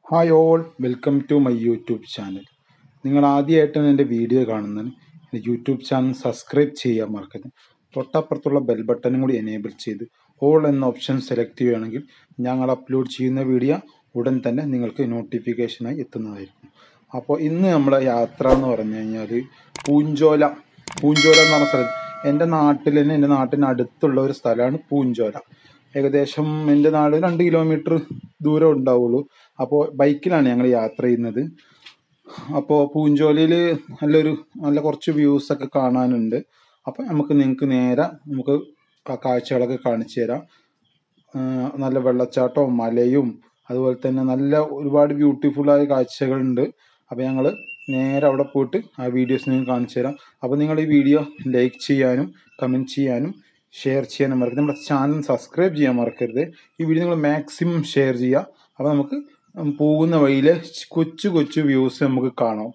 Hi all welcome to my YouTube channel നിങ്ങൾ ആദ്യമായിട്ടാണ് എൻ്റെ വീഡിയോ കാണുന്നത് എൻ്റെ യൂട്യൂബ് ചാനൽ സബ്സ്ക്രൈബ് ചെയ്യാൻ മറക്കരുത് തൊട്ടപ്പുറത്തുള്ള ബെൽ ബട്ടണും കൂടി എനേബിൾ ചെയ്ത് ഓൾ എന്ന ഓപ്ഷൻ സെലക്ട് ചെയ്യുകയാണെങ്കിൽ ഞങ്ങൾ അപ്ലോഡ് ചെയ്യുന്ന വീഡിയോ ഉടൻ തന്നെ നിങ്ങൾക്ക് നോട്ടിഫിക്കേഷനായി എത്തുന്നതായിരിക്കും അപ്പോൾ ഇന്ന് നമ്മുടെ യാത്ര എന്ന് പറഞ്ഞു കഴിഞ്ഞാൽ പൂഞ്ചോല പൂഞ്ചോല എന്ന് പറഞ്ഞ സ്ഥലം എൻ്റെ നാട്ടിൽ തന്നെ എൻ്റെ നാട്ടിന് അടുത്തുള്ള ഒരു സ്ഥലമാണ് പൂഞ്ചോല ഏകദേശം എൻ്റെ നാട് രണ്ട് കിലോമീറ്റർ ദൂരം ഉണ്ടാവുള്ളൂ അപ്പോൾ ബൈക്കിലാണ് ഞങ്ങൾ യാത്ര ചെയ്യുന്നത് അപ്പോൾ പൂഞ്ചോലയിൽ നല്ലൊരു നല്ല കുറച്ച് വ്യൂസ് ഒക്കെ കാണാനുണ്ട് അപ്പോൾ നമുക്ക് നിങ്ങൾക്ക് നേരെ നമുക്ക് ആ കാഴ്ചകളൊക്കെ കാണിച്ചു തരാം ആ, നല്ല വെള്ളച്ചാട്ടവും മലയും അതുപോലെ തന്നെ നല്ല ഒരുപാട് ബ്യൂട്ടിഫുള്ളായ കാഴ്ചകളുണ്ട് അപ്പോൾ ഞങ്ങൾ നേരെ അവിടെ പോയിട്ട് ആ വീഡിയോസ് നിങ്ങൾക്ക് കാണിച്ചു തരാം അപ്പോൾ നിങ്ങൾ ഈ വീഡിയോ ലൈക്ക് ചെയ്യാനും കമൻറ്റ് ചെയ്യാനും ഷെയർ ചെയ്യാനും മറക്കരുത് നമ്മുടെ ചാനൽ സബ്സ്ക്രൈബ് ചെയ്യാൻ മറക്കരുത് ഈ വീഡിയോ നിങ്ങൾ മാക്സിമം ഷെയർ ചെയ്യുക അപ്പോൾ നമുക്ക് പോകുന്ന വഴിയിൽ കൊച്ചു കൊച്ചു വ്യൂസ് നമുക്ക് കാണാം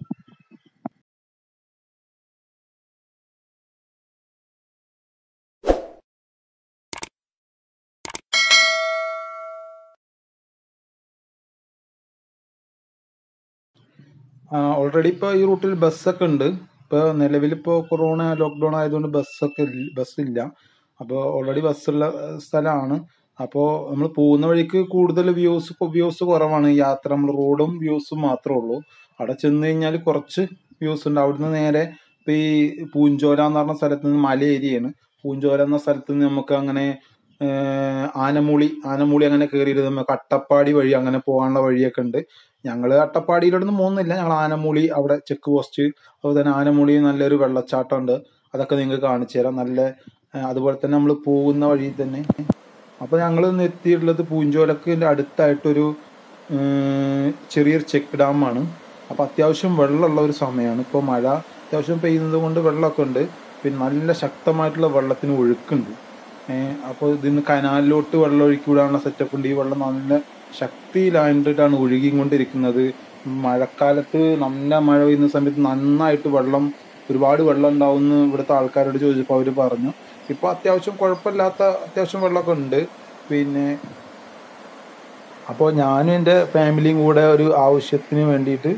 ഓൾറെഡി ഇപ്പോൾ ഈ റൂട്ടിൽ ബസ്സൊക്കെ ഉണ്ട് ഇപ്പോൾ നിലവിലിപ്പോൾ കൊറോണ ലോക്ക്ഡൗൺ ആയതുകൊണ്ട് ബസ്സൊക്കെ ബസ്സില്ല അപ്പോൾ ഓൾറെഡി ബസ്സുള്ള സ്ഥലമാണ് അപ്പോൾ നമ്മൾ പോകുന്ന വഴിക്ക് കൂടുതൽ വ്യൂസ് വ്യൂസ് കുറവാണ് യാത്ര നമ്മൾ റോഡും വ്യൂസും മാത്രമേ ഉള്ളൂ അവിടെ ചെന്ന് കഴിഞ്ഞാൽ കുറച്ച് വ്യൂസ് ഉണ്ട് അവിടുന്ന് നേരെ ഇപ്പോൾ ഈ പൂഞ്ചോല എന്ന് പറഞ്ഞ സ്ഥലത്ത് നിന്ന് മല ഏരിയയാണ് പൂഞ്ചോല എന്ന സ്ഥലത്ത് നിന്ന് നമുക്ക് അങ്ങനെ ഏഹ്, ആനമൂളി ആനമൂളി അങ്ങനെ കയറിയിട്ട് നമുക്ക് അട്ടപ്പാടി വഴി അങ്ങനെ പോകാനുള്ള വഴിയൊക്കെ ഉണ്ട് ഞങ്ങൾ അട്ടപ്പാടിയിലോട്ടൊന്നും പോകുന്നില്ല ഞങ്ങൾ ആനമൂളി അവിടെ ചെക്ക് പോസ്റ്റ് അതുപോലെ തന്നെ ആനമൂളി നല്ലൊരു വെള്ളച്ചാട്ടം ഉണ്ട് അതൊക്കെ നിങ്ങൾക്ക് കാണിച്ചു തരാം നല്ല ഏഹ്, അതുപോലെ തന്നെ നമ്മൾ പോകുന്ന വഴി തന്നെ അപ്പോൾ ഞങ്ങൾ ഇന്ന് എത്തിയിട്ടുള്ളത് പൂഞ്ചോലക്കിൻ്റെ അടുത്തായിട്ടൊരു ഏഹ്, ചെറിയൊരു ചെക്ക് ഡാമാണ് അപ്പോൾ അത്യാവശ്യം വെള്ളമുള്ള ഒരു സമയമാണ് ഇപ്പോൾ മഴ അത്യാവശ്യം പെയ്യുന്നത് കൊണ്ട് വെള്ളമൊക്കെ ഉണ്ട് പിന്നെ നല്ല ശക്തമായിട്ടുള്ള വെള്ളത്തിന് ഒഴുക്കുണ്ട് ഏഹ് അപ്പോൾ ഇതിന് കനാലിലോട്ട് വെള്ളം ഒഴുക്കി വിടാനുള്ള സെറ്റപ്പ് ഉണ്ട് ഈ വെള്ളം നല്ല ശക്തിയിലായിട്ടാണ് ഒഴുകിക്കൊണ്ടിരിക്കുന്നത് മഴക്കാലത്ത് നല്ല മഴ പെയ്യുന്ന സമയത്ത് നന്നായിട്ട് വെള്ളം ഒരുപാട് വെള്ളം ഉണ്ടാവുമെന്ന് ഇവിടുത്തെ ആൾക്കാരോട് ചോദിച്ചപ്പോൾ അവർ പറഞ്ഞു ഇപ്പോൾ അത്യാവശ്യം കുഴപ്പമില്ലാത്ത അത്യാവശ്യം വെള്ളമൊക്കെ ഉണ്ട് പിന്നെ അപ്പോൾ ഞാനും എൻ്റെ ഫാമിലിയും കൂടെ ഒരു ആവശ്യത്തിന് വേണ്ടിയിട്ട്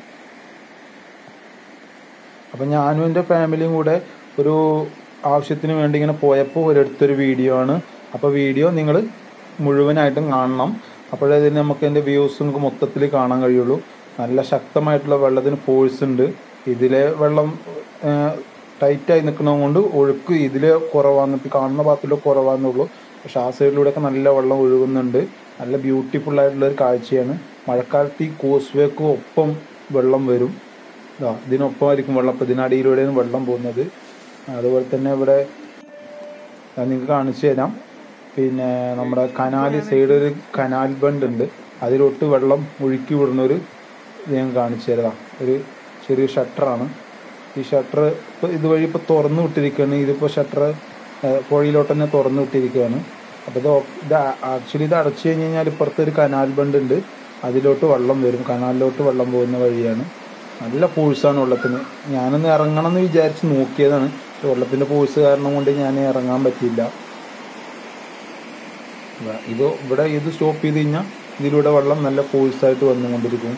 അപ്പം ഞാനും എൻ്റെ ഫാമിലിയും കൂടെ ഒരു ആവശ്യത്തിന് വേണ്ടി ഇങ്ങനെ പോയപ്പോൾ ഒരെടുത്തൊരു വീഡിയോ ആണ് അപ്പോൾ വീഡിയോ നിങ്ങൾ മുഴുവനായിട്ടും കാണണം അപ്പോഴേ ഇതിന് നമുക്ക് എൻ്റെ വ്യൂസ് നമുക്ക് മൊത്തത്തിൽ കാണാൻ കഴിയുള്ളൂ നല്ല ശക്തമായിട്ടുള്ള വെള്ളത്തിന് ഫോഴ്സ് ഉണ്ട് ഇതിലെ വെള്ളം ടൈറ്റായി നിൽക്കുന്നത് കൊണ്ട് ഒഴുക്ക് ഇതിൽ കുറവാന്ന് ഇപ്പം കാണുന്ന ഭാഗത്തിൽ കുറവാന്നുള്ളൂ പക്ഷെ ആ സൈഡിലൂടെയൊക്കെ നല്ല വെള്ളം ഒഴുകുന്നുണ്ട് നല്ല ബ്യൂട്ടിഫുൾ ആയിട്ടുള്ള ഒരു കാഴ്ചയാണ് മഴക്കാലത്ത് ഈ കോസ്വേക്കും ഒപ്പം വെള്ളം വരും ഇതാ ഇതിനൊപ്പമായിരിക്കും വെള്ളം അപ്പം ഇതിനടിയിലൂടെയാണ് വെള്ളം പോകുന്നത് അതുപോലെ തന്നെ ഇവിടെ ഞാൻ നിങ്ങൾക്ക് കാണിച്ചു തരാം പിന്നെ നമ്മുടെ കനാല് സൈഡ് ഒരു കനാൽ ബണ്ട് ഉണ്ട് അതിലോട്ട് വെള്ളം ഒഴുക്കി വിടുന്ന ഒരു ഇത് ഞാൻ കാണിച്ചു തരാം ഒരു ചെറിയ ഷട്ടറാണ് ഈ ഷട്ടർ ഇപ്പോൾ ഇതുവഴി ഇപ്പോൾ തുറന്നു വിട്ടിരിക്കുകയാണ് ഇതിപ്പോൾ ഷട്ടർ പുഴയിലോട്ട് തന്നെ തുറന്നു വിട്ടിരിക്കുകയാണ് അപ്പോൾ ഇത് ഓ- ഇത് ആക്ച്വലി ഇത് അടച്ചു കഴിഞ്ഞ് കഴിഞ്ഞാൽ ഇപ്പുറത്ത് ഒരു കനാൽ ബണ്ട് ഉണ്ട് അതിലോട്ട് വെള്ളം വരും കനാലിലോട്ട് വെള്ളം പോകുന്ന വഴിയാണ് നല്ല ഫോഴ്സാണ് വെള്ളത്തിന് ഞാനൊന്ന് ഇറങ്ങണം എന്ന് വിചാരിച്ച് നോക്കിയതാണ് പക്ഷെ വെള്ളത്തിൻ്റെ ഫോഴ്സ് കാരണം കൊണ്ട് ഞാൻ ഇറങ്ങാൻ പറ്റിയില്ല ഇതാ, ഇത് ഇവിടെ ഇത് സ്റ്റോപ്പ് ചെയ്ത് കഴിഞ്ഞാൽ ഇതിലൂടെ വെള്ളം നല്ല ഫോഴ്സായിട്ട് വന്നുകൊണ്ടിരിക്കും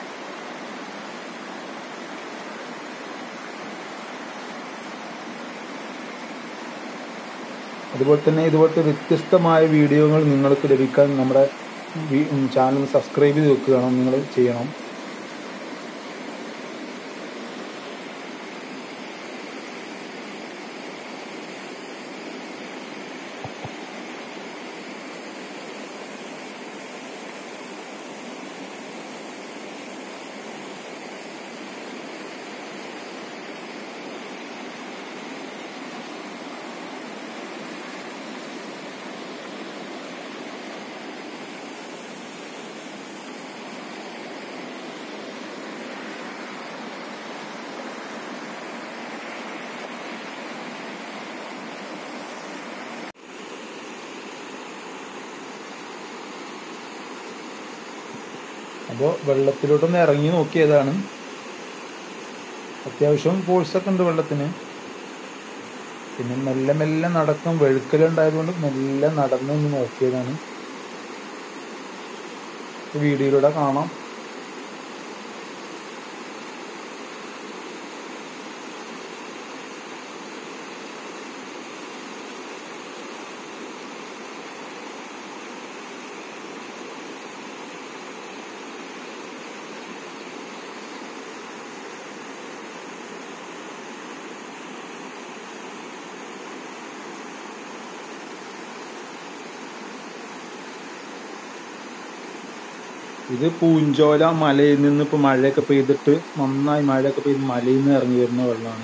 അതുപോലെ തന്നെ ഇതുപോലത്തെ വ്യത്യസ്തമായ വീഡിയോകൾ നിങ്ങൾക്ക് ലഭിക്കാൻ നമ്മുടെ ചാനൽ സബ്സ്ക്രൈബ് ചെയ്ത് വെക്കുകയാണ് നിങ്ങൾ ചെയ്യണം അപ്പോൾ വെള്ളത്തിലോട്ടൊന്ന് ഇറങ്ങി നോക്കിയതാണ് അത്യാവശ്യം ഫോഴ്സൊക്കെ ഉണ്ട് വെള്ളത്തിന് പിന്നെ മെല്ലെ മെല്ലെ നടക്കും വെഴുക്കലുണ്ടായതുകൊണ്ട് മെല്ലെ നടന്ന് ഒന്ന് നോക്കിയതാണ് വീഡിയോയിലൂടെ കാണാം ഇത് പൂഞ്ചോല മലയിൽ നിന്ന് ഇപ്പോൾ മഴയൊക്കെ പെയ്തിട്ട് നന്നായി മഴയൊക്കെ പെയ്ത് മലയിൽ നിന്ന് ഇറങ്ങി വരുന്ന വെള്ളമാണ്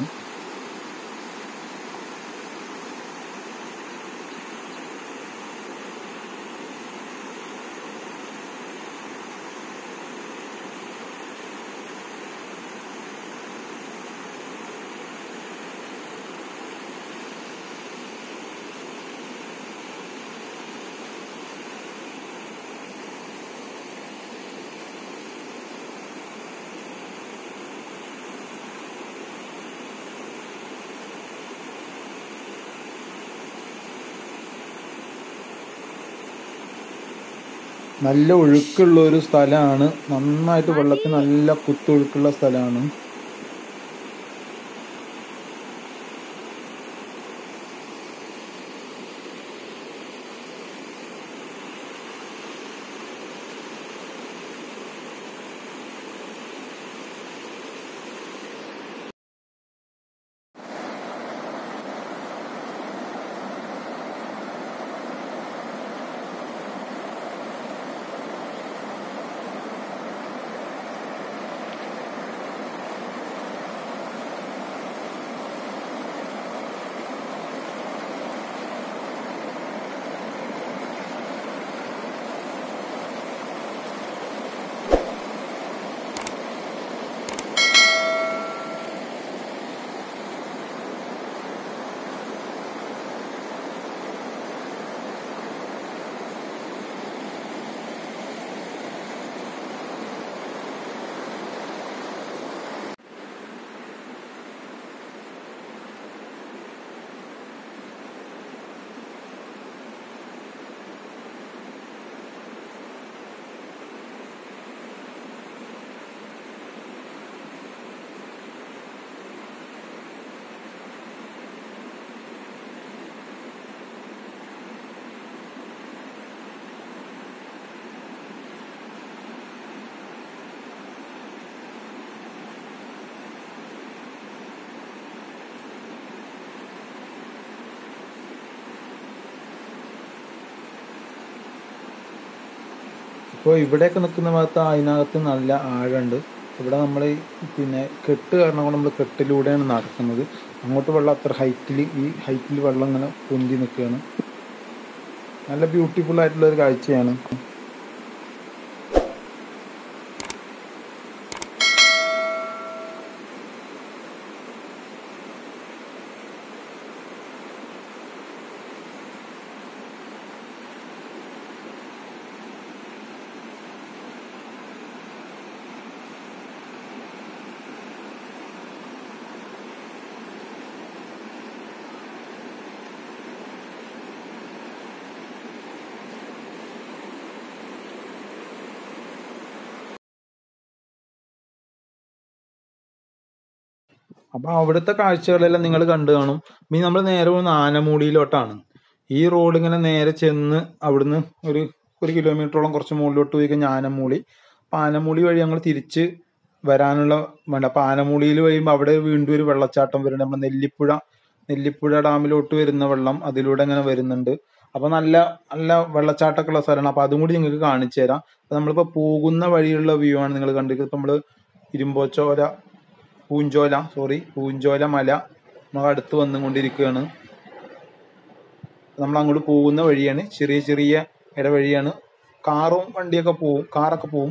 നല്ല ഒഴുക്കുള്ള ഒരു സ്ഥലമാണ് നന്നായിട്ട് വെള്ളത്തിന് നല്ല കുത്തൊഴുക്കുള്ള സ്ഥലമാണ് ഇപ്പോൾ ഇവിടെയൊക്കെ നിൽക്കുന്ന ഭാഗത്ത് അതിനകത്ത് നല്ല ആഴമുണ്ട് ഇവിടെ നമ്മൾ പിന്നെ കെട്ട് കാരണം കൊണ്ട് നമ്മൾ കെട്ടിലൂടെയാണ് നടക്കുന്നത് അങ്ങോട്ട് വെള്ളം അത്ര ഹൈറ്റിൽ ഈ ഹൈറ്റിൽ വെള്ളം ഇങ്ങനെ പൊന്തി നിൽക്കുകയാണ് നല്ല ബ്യൂട്ടിഫുൾ ആയിട്ടുള്ള ഒരു കാഴ്ചയാണ് അപ്പൊ അവിടുത്തെ കാഴ്ചകളെല്ലാം നിങ്ങൾ കണ്ടു കാണും ഇനി നമ്മൾ നേരെ പോകുന്ന ആനമൂടിയിലോട്ടാണ് ഈ റോഡ് ഇങ്ങനെ നേരെ ചെന്ന് അവിടുന്ന് ഒരു ഒരു കിലോമീറ്ററോളം കുറച്ച് മുകളിലോട്ട് പോയി കഴിഞ്ഞാൽ ആനമൂളി അപ്പൊ ആനമൂളി വഴി ഞങ്ങൾ തിരിച്ച് വരാനുള്ള വേണ്ട അപ്പൊ ആനമൂളിയിൽ കഴിയുമ്പോൾ അവിടെ വീണ്ടും ഒരു വെള്ളച്ചാട്ടം വരുന്നുണ്ട് നമ്മുടെ നെല്ലിപ്പുഴ നെല്ലിപ്പുഴ ഡാമിലോട്ട് വരുന്ന വെള്ളം അതിലൂടെ ഇങ്ങനെ വരുന്നുണ്ട് അപ്പൊ നല്ല നല്ല വെള്ളച്ചാട്ടമൊക്കെ ഉള്ള സ്ഥലമാണ് അപ്പൊ അതും കൂടി നിങ്ങൾക്ക് കാണിച്ചു തരാം അപ്പൊ നമ്മളിപ്പോ പോകുന്ന വഴിയുള്ള വ്യൂ ആണ് നിങ്ങൾ കണ്ടിരിക്കുന്നത് ഇപ്പൊ നമ്മള് ഇരുമ്പോച്ചോല പൂഞ്ചോല സോറി പൂഞ്ചോല മല നമ്മൾ അടുത്ത് വന്നുകൊണ്ടിരിക്കുകയാണ് നമ്മൾ അങ്ങോട്ട് പോകുന്ന വഴിയാണ് ചെറിയ ചെറിയ ഇടവഴിയാണ് കാറും വണ്ടിയൊക്കെ പോവും കാറൊക്കെ പോവും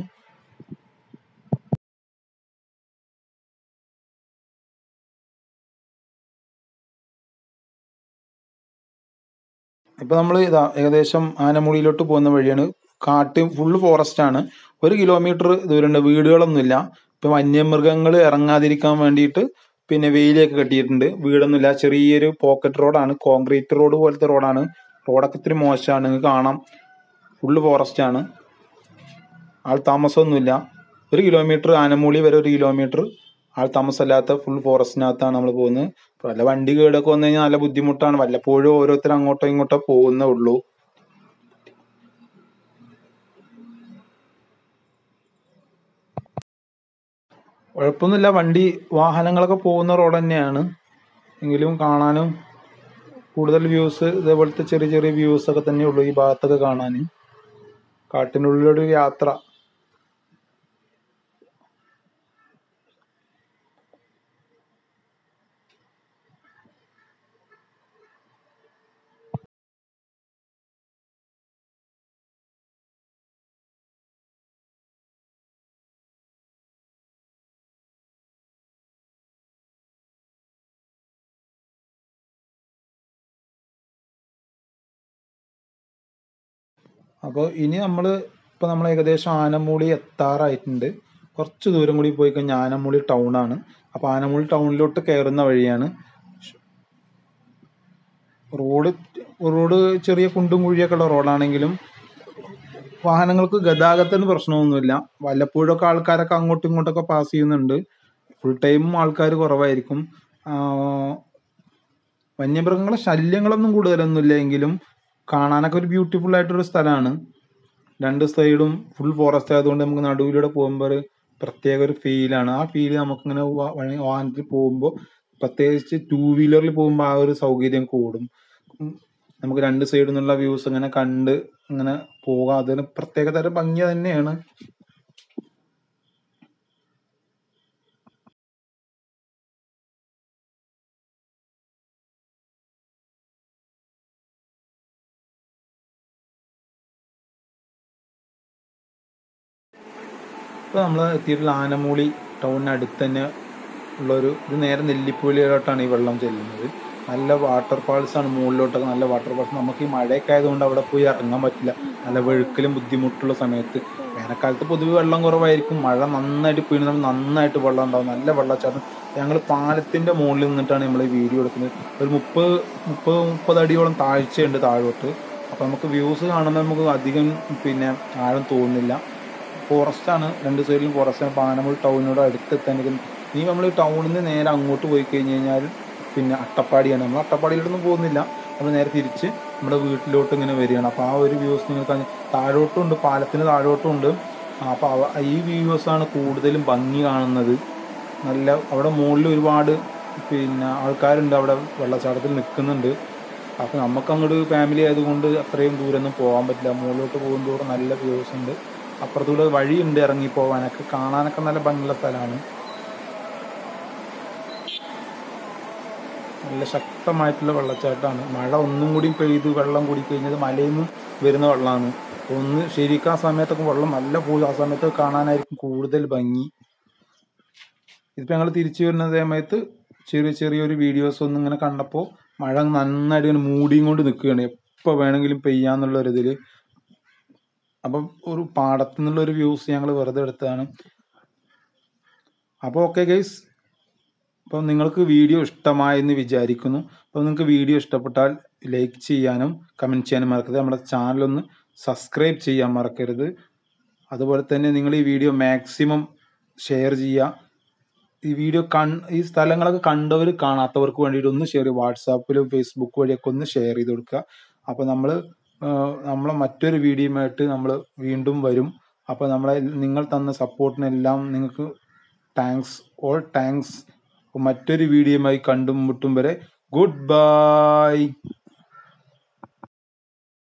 ഇപ്പൊ നമ്മൾ ഇതാ ഏകദേശം ആനമുടിയിലോട്ട് പോകുന്ന വഴിയാണ് കാട്ട് ഫുള്ള് ഫോറസ്റ്റ് ആണ് ഒരു കിലോമീറ്റർ ദൂരമുണ്ട് വീടുകളൊന്നുമില്ല ഇപ്പൊ വന്യമൃഗങ്ങൾ ഇറങ്ങാതിരിക്കാൻ വേണ്ടിയിട്ട് പിന്നെ വേലിയൊക്കെ കെട്ടിയിട്ടുണ്ട് വീടൊന്നുമില്ല ചെറിയൊരു പോക്കറ്റ് റോഡാണ് കോൺക്രീറ്റ് റോഡ് പോലത്തെ റോഡാണ് റോഡൊക്കെ ഇത്തിരി മോശമാണ് നിങ്ങൾക്ക് കാണാം ഫുള്ള് ഫോറസ്റ്റ് ആണ് ആൾ താമസമൊന്നുമില്ല ഒരു കിലോമീറ്റർ ആനമൂളി വരെ ഒരു കിലോമീറ്റർ ആൾ താമസമില്ലാത്ത ഫുൾ ഫോറസ്റ്റിനകത്താണ് നമ്മൾ പോകുന്നത് വല്ല വണ്ടി കേടൊക്കെ വന്നു കഴിഞ്ഞാൽ നല്ല ബുദ്ധിമുട്ടാണ് വല്ലപ്പോഴും ഓരോരുത്തർ അങ്ങോട്ടോ ഇങ്ങോട്ടോ പോകുന്നേ ഉള്ളൂ കുഴപ്പമൊന്നുമില്ല വണ്ടി വാഹനങ്ങളൊക്കെ പോകുന്ന റോഡ് തന്നെയാണ് എങ്കിലും കാണാനും കൂടുതൽ വ്യൂസ് ഇതേപോലത്തെ ചെറിയ ചെറിയ വ്യൂസ് ഒക്കെ തന്നെ ഉള്ളൂ ഈ ഭാഗത്തൊക്കെ കാണാൻ കാട്ടിനുള്ളിലൊരു യാത്ര അപ്പോൾ ഇനി നമ്മൾ ഇപ്പോൾ നമ്മൾ ഏകദേശം ആനമൂളി എത്താറായിട്ടുണ്ട് കുറച്ച് ദൂരം കൂടി പോയി കഴിഞ്ഞാൽ ആനമൂളി ടൗൺ ആണ് അപ്പോൾ ആനമൂളി ടൗണിലോട്ട് കയറുന്ന വഴിയാണ് റോഡ് റോഡ് ചെറിയ കുണ്ടും കുഴിയൊക്കെ ഉള്ള റോഡാണെങ്കിലും വാഹനങ്ങൾക്ക് ഗതാഗതത്തിന് പ്രശ്നമൊന്നുമില്ല വല്ലപ്പോഴൊക്കെ ആൾക്കാരൊക്കെ അങ്ങോട്ടും ഇങ്ങോട്ടൊക്കെ പാസ് ചെയ്യുന്നുണ്ട് ഫുൾ ടൈമും ആൾക്കാർ കുറവായിരിക്കും ആഹ് വന്യമൃഗങ്ങളെ ശല്യങ്ങളൊന്നും കൂടുതലൊന്നുമില്ല എങ്കിലും കാണാനൊക്കെ ഒരു ബ്യൂട്ടിഫുൾ ആയിട്ടൊരു സ്ഥലമാണ് രണ്ട് സൈഡും ഫുൾ ഫോറസ്റ്റ് ആയതുകൊണ്ട് നമുക്ക് നടുവിലൂടെ പോകുമ്പോൾ ഒരു പ്രത്യേക ഒരു ഫീലാണ് ആ ഫീൽ നമുക്കിങ്ങനെ വാ- വഴി- വാഹനത്തിൽ പോകുമ്പോൾ പ്രത്യേകിച്ച് ടൂ വീലറിൽ പോകുമ്പോൾ ആ ഒരു സൗകര്യം കൂടും ഉം. നമുക്ക് രണ്ട് സൈഡിൽ നിന്നുള്ള വ്യൂസ് ഇങ്ങനെ കണ്ട് ഇങ്ങനെ പോകാം അതിന് പ്രത്യേക തരം ഭംഗി തന്നെയാണ് ഇപ്പോൾ നമ്മൾ എത്തിയിട്ടുള്ള ആനമൂളി ടൗണിന് അടുത്ത് തന്നെ ഉള്ളൊരു ഇത് നേരെ നെല്ലിപ്പുലിയിലോട്ടാണ് ഈ വെള്ളം ചെല്ലുന്നത് നല്ല വാട്ടർ ഫാൾസ് ആണ് മുകളിലോട്ടൊക്കെ നല്ല വാട്ടർ ഫാൾസ് നമുക്ക് ഈ മഴയൊക്കെ ആയതുകൊണ്ട് അവിടെ പോയി ഇറങ്ങാൻ പറ്റില്ല നല്ല വെഴുക്കലും ബുദ്ധിമുട്ടുള്ള സമയത്ത് വേനൽക്കാലത്ത് പൊതുവെ വെള്ളം കുറവായിരിക്കും മഴ നന്നായിട്ട് പെയ്യുന്നത് നന്നായിട്ട് വെള്ളം ഉണ്ടാവും നല്ല വെള്ളച്ചാട്ടം ഞങ്ങൾ പാലത്തിന്റെ മുകളിൽ നിന്നിട്ടാണ് നമ്മൾ ഈ വീഡിയോ എടുക്കുന്നത് ഒരു മുപ്പത് മുപ്പത് മുപ്പത് അടിയോളം താഴ്ചയുണ്ട് താഴോട്ട് അപ്പോൾ നമുക്ക് വ്യൂസ് കാണുമ്പോൾ നമുക്ക് അധികം പിന്നെ ആഴം തോന്നുന്നില്ല ഫോറസ്റ്റ് ആണ് രണ്ട് സൈഡിലും ഫോറസ്റ്റ് ആണ് പാനമൂൾ ടൗണിനോട് അടുത്തെത്താൻ ഇനി നമ്മൾ ടൗണിൽ നിന്ന് നേരെ അങ്ങോട്ട് പോയി കഴിഞ്ഞ് കഴിഞ്ഞാൽ പിന്നെ അട്ടപ്പാടിയാണ് നമ്മൾ അട്ടപ്പാടിയിലോട്ടൊന്നും പോകുന്നില്ല നമ്മൾ നേരെ തിരിച്ച് നമ്മുടെ വീട്ടിലോട്ട് ഇങ്ങനെ വരികയാണ് അപ്പോൾ ആ ഒരു വ്യൂസ് നിങ്ങൾക്ക് അങ്ങ് താഴോട്ടും ഉണ്ട് പാലത്തിന് താഴോട്ടും ഉണ്ട് അപ്പോൾ അവ ഈ വ്യൂസ് ആണ് കൂടുതലും ഭംഗി കാണുന്നത് നല്ല അവിടെ മുകളിൽ ഒരുപാട് പിന്നെ ആൾക്കാരുണ്ട് അവിടെ വെള്ളച്ചാട്ടത്തിൽ നിൽക്കുന്നുണ്ട് അപ്പോൾ നമുക്ക് അങ്ങോട്ട് ഫാമിലി ആയതുകൊണ്ട് അത്രയും ദൂരമൊന്നും പോകാൻ പറ്റില്ല മുകളിലോട്ട് പോകുന്നതോറും നല്ല വ്യൂസ് ഉണ്ട് അപ്പുറത്തൂടെ വഴിയുണ്ട് ഇറങ്ങി പോകാനൊക്കെ കാണാനൊക്കെ നല്ല ഭംഗിയുള്ള സ്ഥലമാണ് നല്ല ശക്തമായിട്ടുള്ള വെള്ളച്ചാട്ടമാണ് മഴ ഒന്നും കൂടി പെയ്ത് വെള്ളം കൂടി കഴിഞ്ഞത് മലയിൽ നിന്ന് വരുന്ന വെള്ളമാണ് ഒന്ന് ശരിക്കും ആ സമയത്തൊക്കെ വെള്ളം നല്ല പോയി ആ സമയത്ത് കാണാനായിരിക്കും കൂടുതൽ ഭംഗി ഇതിപ്പോൾ ഞങ്ങൾ തിരിച്ചു വരുന്ന സമയത്ത് ചെറിയ ചെറിയൊരു വീഡിയോസ് ഒന്നും ഇങ്ങനെ കണ്ടപ്പോൾ മഴ നന്നായിട്ട് ഇങ്ങനെ മൂടിയും കൊണ്ട് നിൽക്കുകയാണ് എപ്പോൾ വേണമെങ്കിലും പെയ്യാന്നുള്ള ഒരു ഇതിൽ അപ്പം ഒരു പാടത്തു നിന്നുള്ള ഒരു വ്യൂസ് ഞങ്ങൾ വെറുതെ എടുത്തതാണ് അപ്പോൾ ഓക്കെ ഗൈസ് അപ്പോൾ നിങ്ങൾക്ക് വീഡിയോ ഇഷ്ടമായെന്ന് വിചാരിക്കുന്നു അപ്പോൾ നിങ്ങൾക്ക് വീഡിയോ ഇഷ്ടപ്പെട്ടാൽ ലൈക്ക് ചെയ്യാനും കമൻറ്റ് ചെയ്യാനും മറക്കരുത് നമ്മുടെ ചാനലൊന്ന് സബ്സ്ക്രൈബ് ചെയ്യാൻ മറക്കരുത് അതുപോലെ തന്നെ നിങ്ങൾ ഈ വീഡിയോ മാക്സിമം ഷെയർ ചെയ്യുക ഈ വീഡിയോ കൺ ഈ സ്ഥലങ്ങളൊക്കെ കണ്ടവർ കാണാത്തവർക്ക് വേണ്ടിയിട്ട് ഒന്ന് ഷെയർ ചെയ്യുക വാട്സാപ്പിലും ഫേസ്ബുക്ക് വഴിയൊക്കെ ഒന്ന് ഷെയർ ചെയ്ത് കൊടുക്കുക അപ്പോൾ നമ്മൾ നമ്മളെ മറ്റൊരു വീഡിയോയുമായിട്ട് നമ്മൾ വീണ്ടും വരും അപ്പോൾ നമ്മളെ നിങ്ങൾ തന്ന സപ്പോർട്ടിനെല്ലാം നിങ്ങൾക്ക് താങ്ക്സ് ഓൾ താങ്ക്സ് മറ്റൊരു വീഡിയോയുമായി കണ്ടുമുട്ടും വരെ ഗുഡ് ബൈ